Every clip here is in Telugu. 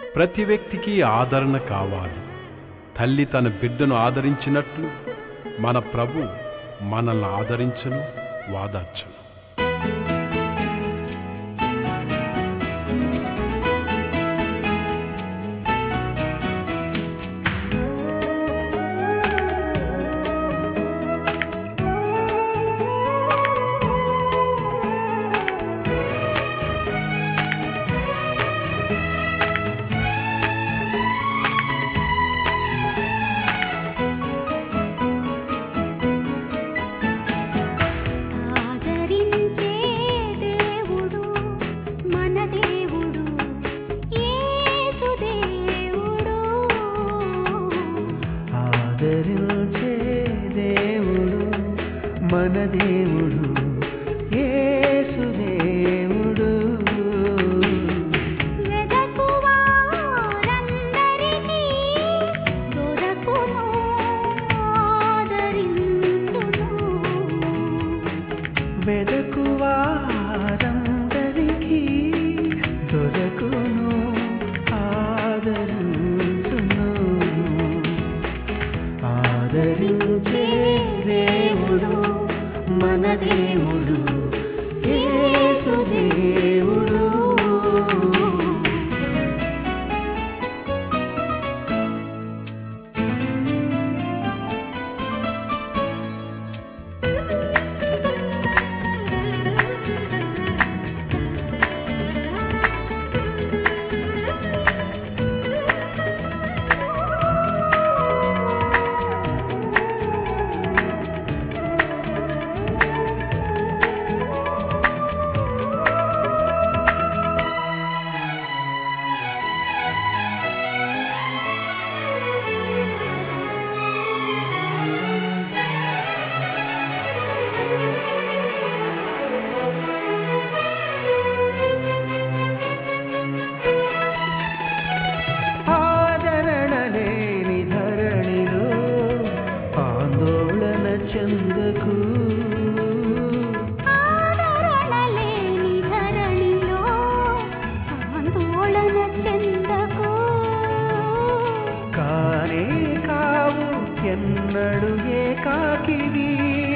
ప్రతి వ్యక్తికి ఆదరణ కావాలి తల్లి తన బిడ్డను ఆదరించినట్లు మన ప్రభు మనల్ని ఆదరించును వాదార్చును ఆదరించే దేవుడు మన దేవుడు యేసు దేవుడు ఆదరించే దేవుడు మన దేవుడు యేసు దేవుడు వెదకు వారందరికీ దొరకును ఆదరించును వెదకు వారందరికీ దొరకును ఆదరించును ఆదరించే దేవుడు మన దేవుడు యేసు దేవుడు ఆదరణ లేని ధరణిలో ఆందోళన చెందకు ఆదరణ లేని ధరణిలో ఆందోళన చెందకు కానే కావు ఎన్నడు ఏకాకివి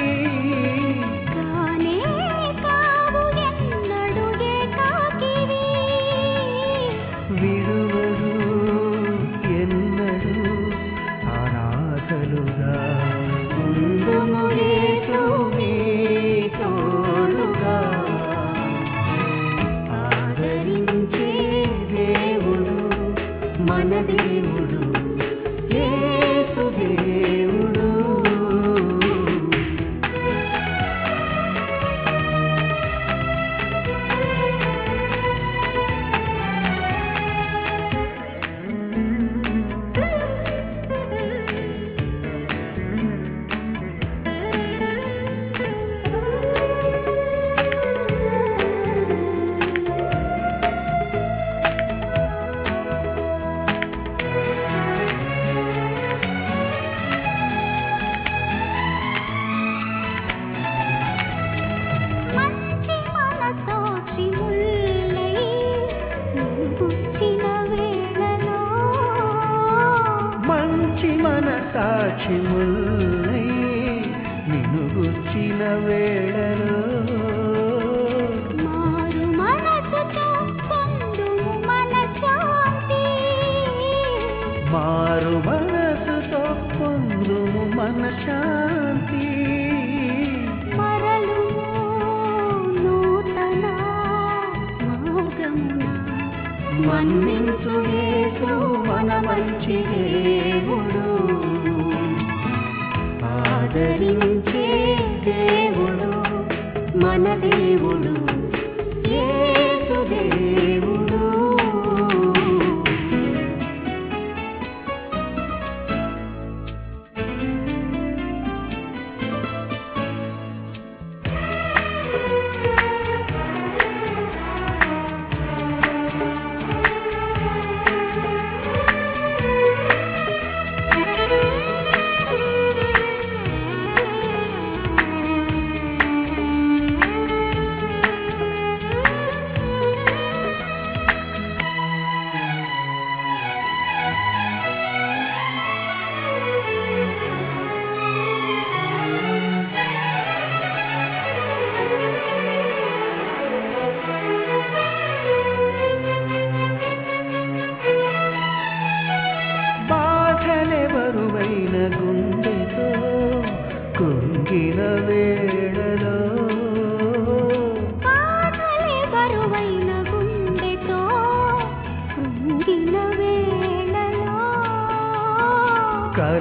కానే కావు ఎన్నడు ఏకాకివి విడువరు ఎన్నడు అనాథలుగా ఉందుము యేసు నీ తోడుగా ఆదరించే దేవుడు మన దేవుడు యేసు దేవుడు మంచి మనసాక్షి ముల్లై గుచ్చిన వేళలో మంచి మన సాక్షి ముల్లై నిన్ను గుచ్చిన వేళలో మారు మనసుతో పొందుము మన శాంతి మారు మనసుతో పొందుము మన శాంతి మరలు నూతన మార్గమున మన్నించు యేసు మన మంచి దేవుడు ఆదరించే దేవుడు మన దేవుడు యేసు దేవుడు Thank you.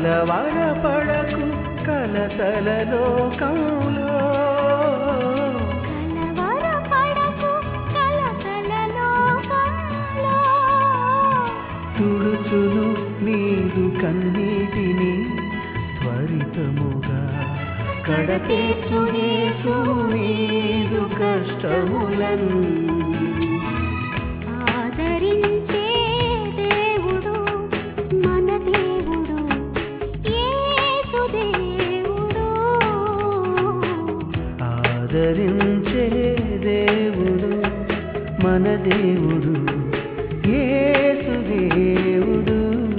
కలవరపడకు కలతల లోకంలో కలవరపడకు కలకల లోకంలో తుడుచును నీదు కన్నీటిని త్వరితముగా కడతీర్చునేసు నీదు కష్టములను ఆదరించే దేవుడు మన దేవుడు యేసు దేవుడు ఆదరించే దేవుడు మన దేవుడు యేసు దేవుడు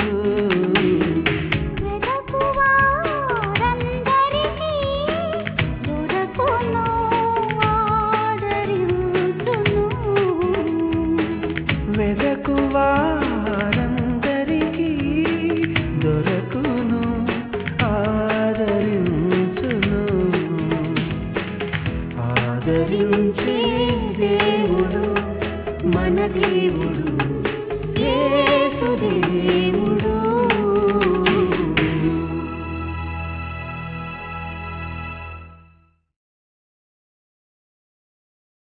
వెదకు వారందరికీ దొరకును ఆదరించును వెదకు వారందరికీ దొరకును ఆదరించును ఆదరించే దేవుడు మన దేవుడు